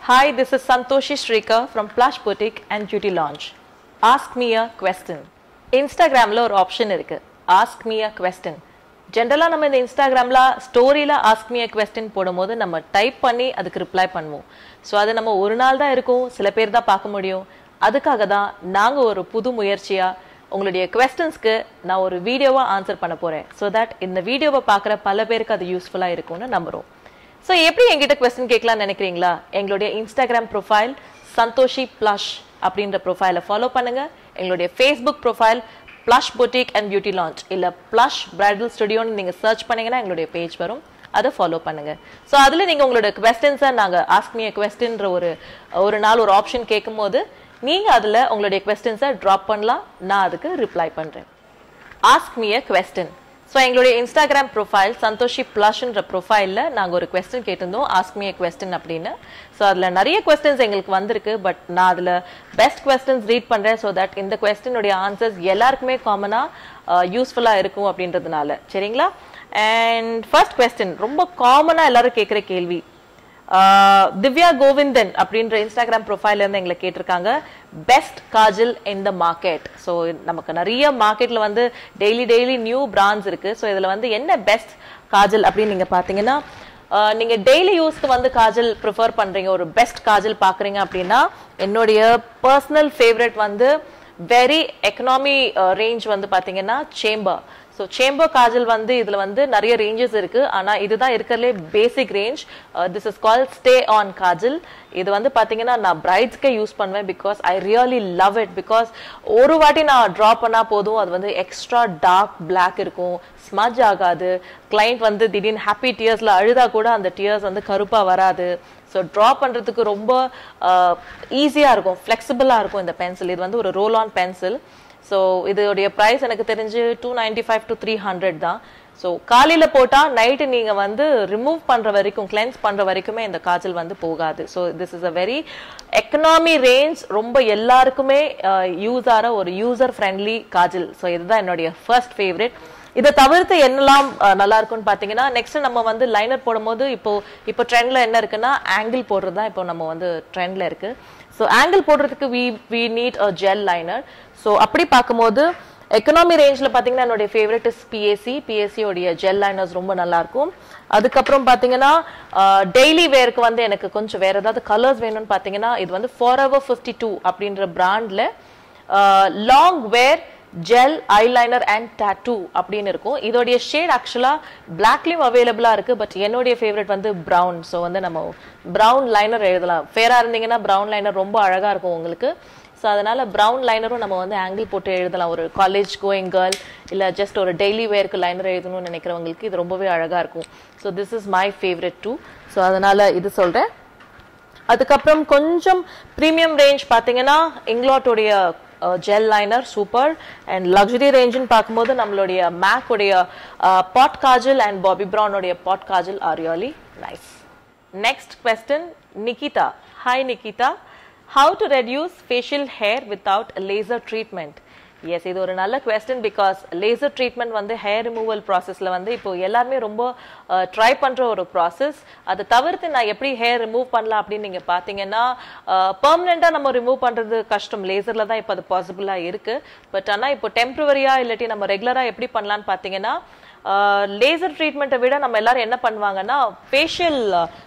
Hi, this is Santoshi Shrikar from Plush Boutique and Beauty Lounge. Ask me a question. இன்ஸ்டாகிராமில் ஒரு option இருக்கு ask me a question ஜென்ரலாக நம்ம இந்த இன்ஸ்டாகிராமில் ஸ்டோரியில் ஆஸ்க் மீ அ கொஸ்டின் போடும்போது நம்ம டைப் பண்ணி அதுக்கு ரிப்ளை பண்ணுவோம் ஸோ அது நம்ம ஒரு நாள் தான் இருக்கும் சில பேர் தான் பார்க்க முடியும் அதுக்காக தான் நாங்கள் ஒரு புது முயற்சியாக உங்களுடைய கொஸ்டின்ஸ்க்கு நான் ஒரு வீடியோவாக ஆன்சர் பண்ண போகிறேன் ஸோ தட் இந்த வீடியோவை பார்க்குற பல பேருக்கு அது யூஸ்ஃபுல்லாக இருக்கும்னு நம்புகிறோம் ஸோ எப்படி என்கிட்ட கொஸ்டின் கேட்கலாம்னு நினைக்கிறீங்களா எங்களுடைய இன்ஸ்டாகிராம் ப்ரொஃபைல் சந்தோஷி ப்ளஷ் அப்படின்ற ப்ரொஃபைலை ஃபாலோ பண்ணுங்க எங்களுடைய Facebook profile blush boutique and beauty lounge இல்லை ப்ளஷ் பிரைடல் ஸ்டுடியோன்னு நீங்கள் சர்ச் பண்ணீங்கன்னா எங்களுடைய பேஜ் வரும் அதை ஃபாலோ பண்ணுங்க ஸோ அதில் நீங்கள் உங்களோட கொஸ்டின்ஸை நாங்கள் ஆஸ்க் மீ கொஸ்டின்ற ஒரு ஒரு நாள் ஒரு ஆப்ஷன் கேட்கும்போது நீங்கள் அதில் உங்களுடைய கொஸ்டின்ஸை ட்ராப் பண்ணலாம் நான் அதுக்கு ரிப்ளை பண்ணுறேன் ask me a question so எங்களுடைய இன்ஸ்டாகிராம் ப்ரொஃபைல் சந்தோஷி ப்ளஷ்ன்ற ப்ரொஃபைலில் நாங்கள் ஒரு கொஸ்டின் கேட்டிருந்தோம் ஆஸ்க் மீ அ கொஸ்டின் அப்படின்னு ஸோ அதில் நிறைய கொஸ்டின்ஸ் எங்களுக்கு வந்திருக்கு பட் நான் அதில் பெஸ்ட் கொஸ்டின்ஸ் ரீட் பண்ணுறேன் ஸோ தட் இந்த கொஸ்டினுடைய ஆன்சர்ஸ் எல்லாருக்குமே காமனாக யூஸ்ஃபுல்லாக இருக்கும் அப்படின்றதுனால சரிங்களா அண்ட் ஃபர்ஸ்ட் கொஸ்டின் ரொம்ப காமனாக எல்லாரும் கேட்குற கேள்வி ஆஹ் திவ்யா கோவிந்தன் அப்படின்ற இன்ஸ்டாகிராம் ப்ரொஃபைல இருந்து எங்களை கேட்டிருக்காங்க best kajal in the market so நமக்கு நிறைய மார்க்கெட்ல வந்து டெய்லி டெய்லி நியூ பிராண்ட்ஸ் இருக்கு ஸோ இதுல வந்து என்ன பெஸ்ட் காஜல் அப்படின்னு நீங்க பாத்தீங்கன்னா ஆஹ் நீங்க டெய்லி யூஸ்க்கு வந்து காஜல் ப்ரிஃபர் பண்றீங்க ஒரு பெஸ்ட் காஜல் பாக்குறீங்க அப்படின்னா என்னுடைய பர்சனல் ஃபேவரட் வந்து வெரி எக்கனாமி ரேஞ்ச் வந்து பாத்தீங்கன்னா சேம்பர் ஸோ சேம்பர் காஜல் வந்து இதுல வந்து நிறைய ரேஞ்சஸ் இருக்கு ஆனா இதுதான் இருக்கிறதுலே பேசிக் ரேஞ்ச் திஸ் இஸ் கால் ஸ்டே ஆன் காஜல் இது வந்து பாத்தீங்கன்னா நான் பிரைட்ஸ்க்கே யூஸ் பண்ணுவேன் because I really love it because ஒரு வாட்டி நான் ட்ரா பண்ணா போதும் அது வந்து எக்ஸ்ட்ரா டார்க் பிளாக் இருக்கும் ஸ்மஜ் ஆகாது கிளைண்ட் வந்து திடீர்னு ஹாப்பி டியர்ஸ்ல அழுதா கூட அந்த டியர்ஸ் வந்து கருப்பா வராது ஸோ ட்ரா பண்ணுறதுக்கு ரொம்ப ஈஸியாக இருக்கும் ஃப்ளெக்சிபிளாக இருக்கும் இந்த பென்சில் இது வந்து ஒரு ரோல் ஆன் பென்சில் ஸோ இதோடைய ப்ரைஸ் எனக்கு தெரிஞ்சு two ninety five to three hundred தான் ஸோ காலையில் போட்டால் நைட்டு நீங்கள் வந்து ரிமூவ் பண்ணுற வரைக்கும் கிளென்ஸ் பண்ணுற வரைக்குமே இந்த காய்ச்சல் வந்து போகாது so this is a very economy range ரொம்ப எல்லாருக்குமே யூஸ் ஆகிற ஒரு யூசர் ஃப்ரெண்ட்லி காஜல் ஸோ இதுதான் என்னுடைய ஃபர்ஸ்ட் ஃபேவரட் இதை தவிர்த்து என்னெல்லாம் அஹ், நல்லா இருக்கும்னு பார்த்தீங்கன்னா நெக்ஸ்ட் நம்ம வந்து லைனர் போடும்போது இப்போ இப்போ ட்ரெண்ட்ல என்ன இருக்குன்னா ஆங்கிள் போடுறது தான் இப்போ நம்ம வந்து ட்ரெண்ட்ல இருக்கு ஸோ ஆங்கிள் போடுறதுக்கு we we need a gel liner so அப்படி பார்க்கும்போது எக்கனாமி ரேஞ்சில் பார்த்தீங்கன்னா என்னுடைய ஃபேவரட் இஸ் பிஎஸ்சி பிஎஸ்சியோடைய ஜெல் லைனர்ஸ் ரொம்ப நல்லா இருக்கும் அதுக்கப்புறம் பார்த்தீங்கன்னா டெய்லி வேருக்கு வந்து எனக்கு கொஞ்சம் வேற ஏதாவது கலர்ஸ் வேணும்னு பார்த்தீங்கன்னா இது வந்து ஃபார் எவர் ஃபிஃப்டி டூ அப்படின்ற பிராண்டில் long wear gel eyeliner and tattoo அப்படின்னு இருக்கும் இதோடைய ஷேட் ஆக்சுவலா பிளாக்லயும் அவைலபிளா இருக்கு பட் என்னுடைய ஃபேவரட் வந்து பிரவுன் ஸோ வந்து நம்ம பிரவுன் லைனர் எழுதலாம் ஃபேரா இருந்தீங்கன்னா பிரவுன் லைனர் ரொம்ப அழகா இருக்கும் உங்களுக்கு ஸோ அதனால பிரவுன் லைனரும் நம்ம வந்து ஆங்கிள் போட்டு எழுதலாம் ஒரு காலேஜ் கோயிங் கேர்ள் இல்லை ஜஸ்ட் ஒரு டெய்லி வேர்க்கு லைனர் எழுதணும்னு நினைக்கிறவங்களுக்கு இது ரொம்பவே அழகா இருக்கும் so this is my favourite too so அதனால இது சொல்றேன் அதுக்கப்புறம் கொஞ்சம் ப்ரீமியம் ரேஞ்ச் பார்த்தீங்கன்னா இங்லாட்டோடைய gel liner super and luxury ரேஞ்சுன்னு பார்க்கும்போது நம்மளுடைய மேக்குடைய பாட் காஜல் அண்ட் பாபி ப்ரௌனுடைய pot kajal are really nice next question Nikita hi Nikita how to reduce facial hair without laser treatment yes இது ஒரு நல்ல கொஸ்டின் பிகாஸ் லேசர் ட்ரீட்மெண்ட் வந்து ஹேர் ரிமூவல் ப்ராசஸில் வந்து இப்போ எல்லாருமே ரொம்ப ட்ரை பண்ணுற ஒரு ப்ராசஸ் அதை தவிர்த்து நான் எப்படி ஹேர் ரிமூவ் பண்ணலாம் அப்படின்னு நீங்கள் பார்த்தீங்கன்னா பெர்மனெண்ட்டாக நம்ம ரிமூவ் பண்ணுறது கஷ்டம் லேசரில் தான் இப்போ அது பாசிபிளாக இருக்குது பட் ஆனால் இப்போ டெம்பரவரியாக இல்லாட்டி நம்ம ரெகுலராக எப்படி பண்ணலான்னு பார்த்தீங்கன்னா லேசர் ட்ரீட்மெண்ட்டை விட நம்ம எல்லாரும் என்ன பண்ணுவாங்கன்னா facial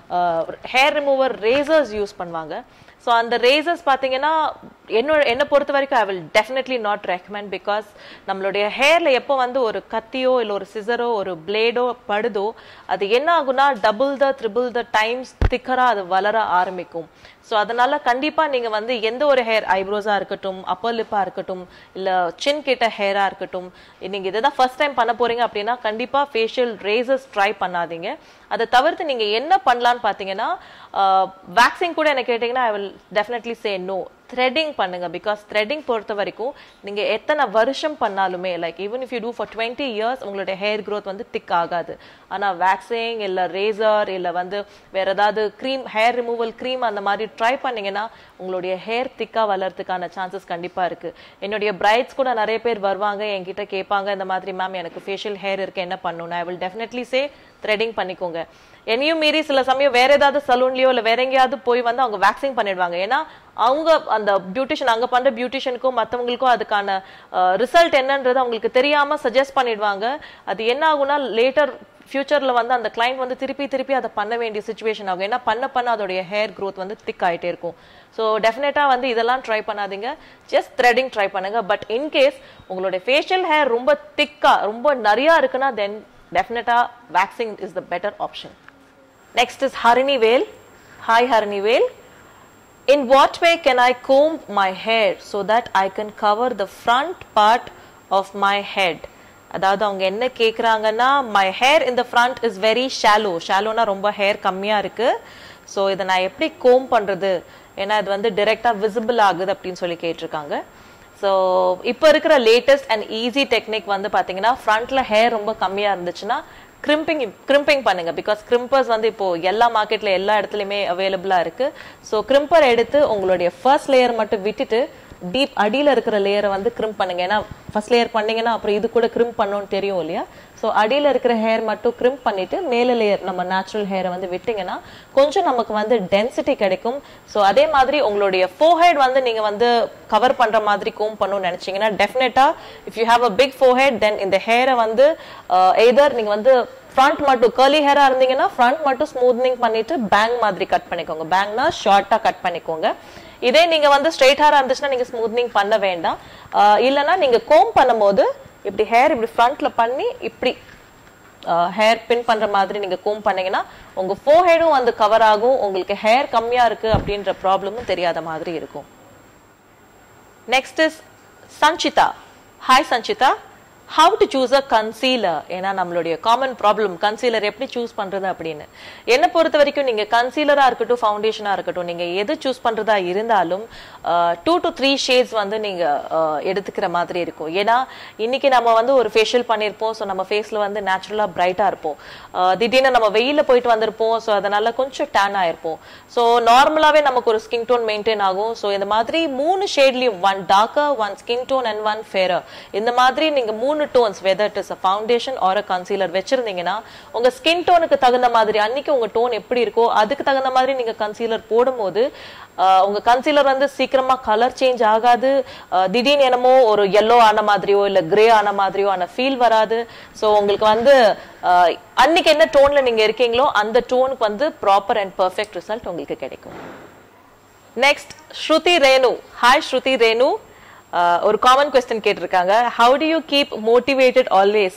hair remover razors use பண்ணுவாங்க ஸோ அந்த ரேசர்ஸ் பார்த்தீங்கன்னா என்னோட என்னை பொறுத்த வரைக்கும் I will definitely not recommend because நம்மளுடைய ஹேர்ல எப்போ வந்து ஒரு கத்தியோ இல்லை ஒரு சிசரோ ஒரு பிளேடோ படுதோ அது என்ன ஆகும்னா double the triple the times திக்கராக அது வளர ஆரம்பிக்கும் ஸோ அதனால கண்டிப்பா நீங்க வந்து எந்த ஒரு ஹேர் ஐப்ரோஸா இருக்கட்டும் அப்பர் லிப்பா இருக்கட்டும் இல்ல சின் கிட்ட ஹேரா இருக்கட்டும் நீங்க இதை தான் ஃபர்ஸ்ட் டைம் பண்ண போறீங்க அப்படின்னா கண்டிப்பா ஃபேஷியல் ரேசர்ஸ் ட்ரை பண்ணாதீங்க அதை தவிர்த்து நீங்க என்ன பண்ணலான்னு பாத்தீங்கன்னா வேக்சின் கூட என்ன கேட்டீங்கன்னா I will definitely say no threading பண்ணுங்க பிகாஸ் த்ரெட்டிங் பொறுத்த வரைக்கும் நீங்க எத்தனை வருஷம் பண்ணாலுமே like even if you do for twenty years உங்களுடைய ஹேர் growth வந்து திக் ஆகாது ஆனா வேக்சிங் இல்ல ரேசர் இல்ல வந்து வேற ஏதாவது க்ரீம் ஹேர் ரிமூவல் க்ரீம் அந்த மாதிரி ட்ரை பண்ணீங்கன்னா உங்களுடைய ஹேர் திக்கா வளர்றதுக்கான சான்சஸ் கண்டிப்பா இருக்கு என்னுடைய பிரைட்ஸ் கூட நிறைய பேர் வருவாங்க என்கிட்ட கேட்பாங்க இந்த மாதிரி மேம் எனக்கு ஃபேஷியல் ஹேர் இருக்கு என்ன பண்ணணும் I will definitely say threading பண்ணிக்கோங்க என்னையும் மீறி சில சமயம் வேற ஏதாவது சலூன்லயோ இல்ல வேற எங்கேயாவது போய் வந்து அவங்க வேக்சிங் பண்ணிடுவாங்க ஏன்னா அவங்க அந்த பியூட்டிஷியன் அங்க பண்ற பியூட்டிஷியனுக்கும் மத்தவங்களுக்கும் அதுக்கான ரிசல்ட் என்னன்றது அவங்களுக்கு தெரியாம சஜஸ்ட் பண்ணிடுவாங்க அது என்ன ஆகும்னா லேட்டர் ஃபியூச்சர்ல வந்து அந்த கிளைண்ட் வந்து திருப்பி திருப்பி அதை பண்ண வேண்டிய சுச்சுவேஷன் ஆகும் ஏன்னா பண்ண பண்ண அதோடைய ஹேர் growth வந்து திக் ஆயிட்டே இருக்கும் ஸோ டெஃபினட்டா வந்து இதெல்லாம் ட்ரை பண்ணாதீங்க ஜஸ்ட் த்ரெட்டிங் ட்ரை பண்ணுங்க பட் இன்கேஸ் உங்களுடைய ஃபேஷியல் ஹேர் ரொம்ப திக்கா ரொம்ப நிறையா இருக்குன்னா தென் டெஃபினட்டா waxing is the better option Next is Harini Vel. Hi Harini Vel. In what way can I comb my hair so that I can cover the front part of my head? அதாவது அவங்க என்ன கேக்குறாங்கன்னா my hair in the front is very shallow ஷாலோனா ரொம்ப hair கம்மியா இருக்கு so இதை நான் எப்படி கோம் பண்றது ஏன்னா இது வந்து டிரெக்டா விசிபிள் ஆகுது அப்படின்னு சொல்லி கேட்டிருக்காங்க ஸோ இப்போ இருக்கிற லேட்டஸ்ட் அண்ட் ஈஸி டெக்னிக் வந்து பார்த்தீங்கன்னா ஃப்ரண்ட்ல ஹேர் ரொம்ப கம்மியா இருந்துச்சுன்னா கிரிம்பிங் கிரிம்பிங் பண்ணுங்க பிகாஸ் கிரிம்பர்ஸ் வந்து இப்போ எல்லா மார்க்கெட்ல எல்லா இடத்துலயுமே அவைலபிளா இருக்கு ஸோ கிரிம்பர் எடுத்து உங்களுடைய ஃபர்ஸ்ட் லேயர் மட்டும் விட்டுட்டு டீப் அடியில இருக்கிற லேயரை வந்து கிரிம் பண்ணுங்க ஏன்னா ஃபர்ஸ்ட் லேயர் பண்ணீங்கன்னா அப்புறம் இது கூட கிரிம் பண்ணணும்னு தெரியும் இல்லையா ஸோ அடியில இருக்கிற ஹேர் மட்டும் கிரிம் பண்ணிட்டு மேல லேயர் நம்ம நேச்சுரல் ஹேரை வந்து விட்டீங்கன்னா கொஞ்சம் நமக்கு வந்து டென்சிட்டி கிடைக்கும் ஸோ அதே மாதிரி உங்களுடைய ஃபோஹெட் வந்து நீங்க வந்து கவர் பண்ற மாதிரி கோம் பண்ணணும்னு நினைச்சீங்கன்னா டெஃபினட்டா if you have a big forehead then இந்த ஹேரை வந்து எதர் நீங்க வந்து ஃப்ரண்ட் மட்டும் கர்லி ஹேரா இருந்தீங்கன்னா ஃப்ரண்ட் மட்டும் ஸ்மூத்னிங் பண்ணிட்டு பேங் மாதிரி கட் பண்ணிக்கோங்க பேங்னா ஷார்ட்டா கட் பண்ணிக்கோங்க இதே நீங்க வந்து ஸ்ட்ரெயிட் ஹேரா இருந்துச்சுன்னா நீங்க ஸ்மூத்னிங் பண்ண வேண்டாம் ஆஹ் இல்லைன்னா நீங்க கோம் பண்ணும்போது இப்படி ஹேர் இப்படி ஃப்ரண்ட்ல பண்ணி இப்படி ஹேர் பின் பண்ற மாதிரி நீங்க கோம் பண்ணீங்கன்னா உங்க ஃபோஹெடும் வந்து கவர் ஆகும் உங்களுக்கு ஹேர் கம்மியா இருக்கு அப்படின்ற ப்ராப்ளமும் தெரியாத மாதிரி இருக்கும் next is Sanjitha hi Sanjitha how to choose a concealer ஏன்னா நம்மளுடைய காமன் ப்ராப்ளம் கன்சீலர் எப்படி சூஸ் பண்றது அப்படின்னு என்னை பொறுத்த வரைக்கும் நீங்க கன்சீலரா இருக்கட்டும் ஃபவுண்டேஷனா இருக்கட்டும் நீங்க எது சூஸ் பண்றதா இருந்தாலும் டூ டு த்ரீ ஷேட்ஸ் வந்து நீங்க அஹ், எடுத்துக்கிற மாதிரி இருக்கும் ஏன்னா இன்னைக்கு நம்ம வந்து ஒரு ஃபேஷியல் பண்ணியிருப்போம் ஸோ நம்ம ஃபேஸ்ல வந்து நேச்சுரலா பிரைட்டா இருப்போம் அஹ், திடீர்னு நம்ம வெயில போயிட்டு வந்திருப்போம் ஸோ அதனால கொஞ்சம் டேன் ஆயிருப்போம் ஸோ நார்மலாவே நமக்கு ஒரு ஸ்கின் டோன் மெயின்டைன் ஆகும் ஸோ இந்த மாதிரி மூணு ஷேட்லயும் one darker one skin tone and one fairer இந்த மாதிரி நீங்க மூணு tones whether it is a foundation or a concealer வச்சிருந்தீங்கன்னா உங்க ஸ்கின் டோனுக்கு தகுந்த மாதிரி அன்னைக்கு உங்க டோன் எப்படி இருக்கோ அதுக்கு தகுந்த மாதிரி நீங்க கன்சீலர் போடும்போது ஆஹ், உங்க கன்சீலர் வந்து சீக்கிரமா கலர் சேஞ்ச் ஆகாது ஆஹ், திடீர்னு என்னமோ ஒரு yellow ஆன மாதிரியோ இல்ல கிரே ஆன மாதிரியோ ஆன ஃபீல் வராது ஸோ உங்களுக்கு வந்து ஆஹ், அன்னைக்கு என்ன டோன்ல நீங்க இருக்கீங்களோ அந்த டோனுக்கு வந்து ப்ராப்பர் அண்ட் பர்ஃபெக்ட் ரிசல்ட் உங்களுக்கு கிடைக்கும் next Shruti Renu hi Shruti Renu ah, ஒரு காமன் கொஸ்டின் கேட்டிருக்காங்க how do you keep motivated always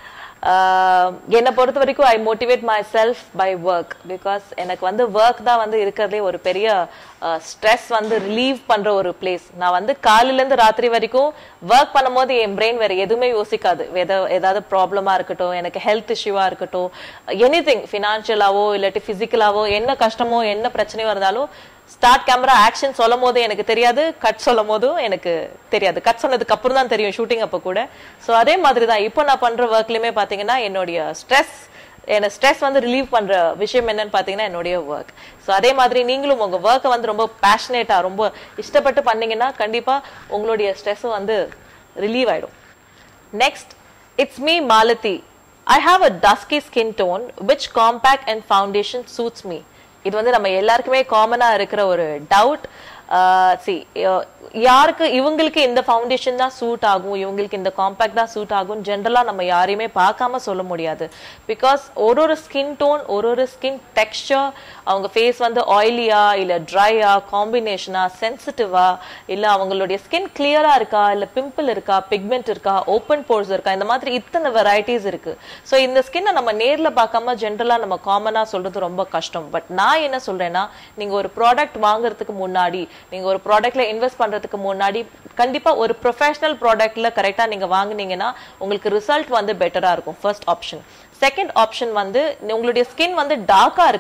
என்னை பொறுத்த வரைக்கும் I motivate myself by work because எனக்கு வந்து ஒர்க் தான் வந்து இருக்கிறதுலே ஒரு பெரிய ஸ்ட்ரெஸ் வந்து ரிலீவ் பண்ற ஒரு பிளேஸ் நான் வந்து காலையில இருந்து ராத்திரி வரைக்கும் ஒர்க் பண்ணும்போது என் பிரெயின் வேற எதுவுமே யோசிக்காது எத- ஏதாவது ப்ராப்ளமா இருக்கட்டும் எனக்கு ஹெல்த் இஷ்யூவா இருக்கட்டும் எனி திங் ஃபினான்ஷியலாவோ இல்லாட்டி பிசிக்கலாவோ என்ன கஷ்டமோ என்ன பிரச்சனையோ இருந்தாலும் ஸ்டார்ட் கேமரா ஆக்ஷன் சொல்லும் போது எனக்கு தெரியாது கட் சொல்லும் போதும் எனக்கு தெரியாது கட் சொன்னதுக்கு அப்புறம் தான் தெரியும் ஷூட்டிங் அப்போ கூட ஸோ அதே மாதிரி தான் இப்போ நான் பண்ற ஒர்க்லயுமே பாத்தீங்கன்னா என்னுடைய ஸ்ட்ரெஸ் என்ன ஸ்ட்ரெஸ் வந்து ரிலீவ் பண்ற விஷயம் என்னன்னு பாத்தீங்கன்னா என்னுடைய ஒர்க் ஸோ அதே மாதிரி நீங்களும் உங்க ஒர்க்கை வந்து ரொம்ப பேஷனேட்டா ரொம்ப இஷ்டப்பட்டு பண்ணீங்கன்னா கண்டிப்பா உங்களுடைய ஸ்ட்ரெஸ்ஸும் வந்து ரிலீவ் ஆயிடும் next it's me Malathi I have a dusky skin tone which compact and foundation suits me இது வந்து நம்ம எல்லாருக்குமே காமனா இருக்கிற ஒரு டவுட் சி யாருக்கு இவங்களுக்கு இந்த ஃபவுண்டேஷன் தான் சூட் ஆகும் இவங்களுக்கு இந்த காம்பேக்ட் தான் சூட் ஆகும் ஜென்ரலா நம்ம யாரையுமே பார்க்காம சொல்ல முடியாது பிகாஸ் ஒரு ஒரு ஸ்கின் டோன் ஒரு ஒரு ஸ்கின் டெக்ஸ்சர் அவங்க ஃபேஸ் வந்து ஆயிலியா இல்ல ட்ரையா காம்பினேஷனா சென்சிட்டிவா இல்ல அவங்களுடைய ஸ்கின் கிளியரா இருக்கா இல்ல பிம்பிள் இருக்கா பிக்மெண்ட் இருக்கா ஓப்பன் போர்ஸ் இருக்கா இந்த மாதிரி இத்தனை வெரைட்டிஸ் இருக்கு ஸோ இந்த ஸ்கின்னை நம்ம நேர்ல பார்க்காம ஜென்ரலா நம்ம காமனா சொல்றது ரொம்ப கஷ்டம் பட் நான் என்ன சொல்றேன்னா நீங்க ஒரு ப்ராடக்ட் வாங்குறதுக்கு முன்னாடி நீங்க ஒரு ப்ராடக்ட்ல இன்வெஸ்ட் பண்றதுக்கு முன்னாடி கண்டிப்பா ஒரு ப்ரொஃபஷனல் ப்ராடக்ட்ல கரெக்டா நீங்க வாங்குனீங்கன்னா உங்களுக்கு ரிசல்ட் வந்து பெட்டரா இருக்கும் ஃபர்ஸ்ட் ஆப்ஷன் செகண்ட் ஆப்ஷன் வந்து உங்களுடைய ஸ்கின் வந்து டார்க்கா இருக்கு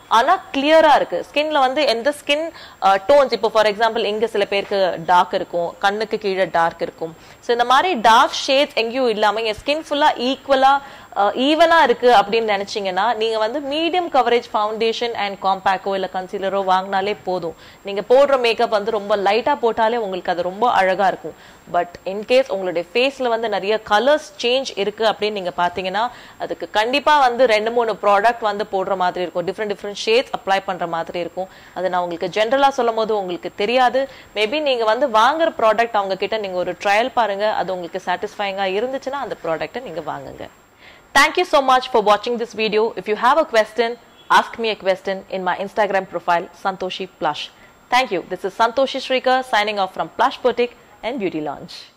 ஆனா கிளியரா இருக்கு ஸ்கின்ல வந்து எந்த ஸ்கின் டோன்ஸ் இப்போ ஃபார் எக்ஸாம்பிள் இங்க சில பேருக்கு டார்க் இருக்கும் கண்ணுக்கு கீழே டார்க் இருக்கும் ஸோ இந்த மாதிரி டார்க் ஷேட்ஸ் எங்கேயும் இல்லாம என் ஸ்கின் ஃபுல்லா ஈக்குவலா ஈவனா இருக்கு அப்படின்னு நினைச்சீங்கன்னா நீங்க வந்து மீடியம் கவரேஜ் ஃபவுண்டேஷன் அண்ட் காம்பேக்கோ இல்ல கன்சீலரோ வாங்கினாலே போதும் நீங்க போடுற மேக்கப் வந்து ரொம்ப லைட்டா போட்டாலே உங்களுக்கு அது ரொம்ப அழகா இருக்கும் பட் இன்கேஸ் உங்களுடைய ஃபேஸ்ல வந்து நிறைய கலர்ஸ் சேஞ்ச் இருக்கு அப்படின்னு நீங்க பாத்தீங்கன்னா அதுக்கு கண்டிப்பா வந்து ரெண்டு மூணு ப்ராடக்ட் வந்து போடுற மாதிரி இருக்கும் டிஃப்ரெண்ட் டிஃப்ரெண்ட் ஷேட்ஸ் அப்ளை பண்ற மாதிரி இருக்கும் அது நான் உங்களுக்கு ஜென்ரலா சொல்லும் போது உங்களுக்கு தெரியாது மேபி நீங்க வந்து வாங்குற ப்ராடக்ட் அவங்க கிட்ட நீங்க ஒரு ட்ரையல் பாருங்க அது உங்களுக்கு சாட்டிஸ்ஃபைங்கா இருந்துச்சுன்னா அந்த ப்ராடக்ட்டை நீங்க வாங்குங்க Thank you so much for watching this video. If you have a question, ask me a question in my Instagram profile, Santoshi Plush. Thank you. This is Santoshi Shrikar signing off from Plush Boutique and Beauty Lounge.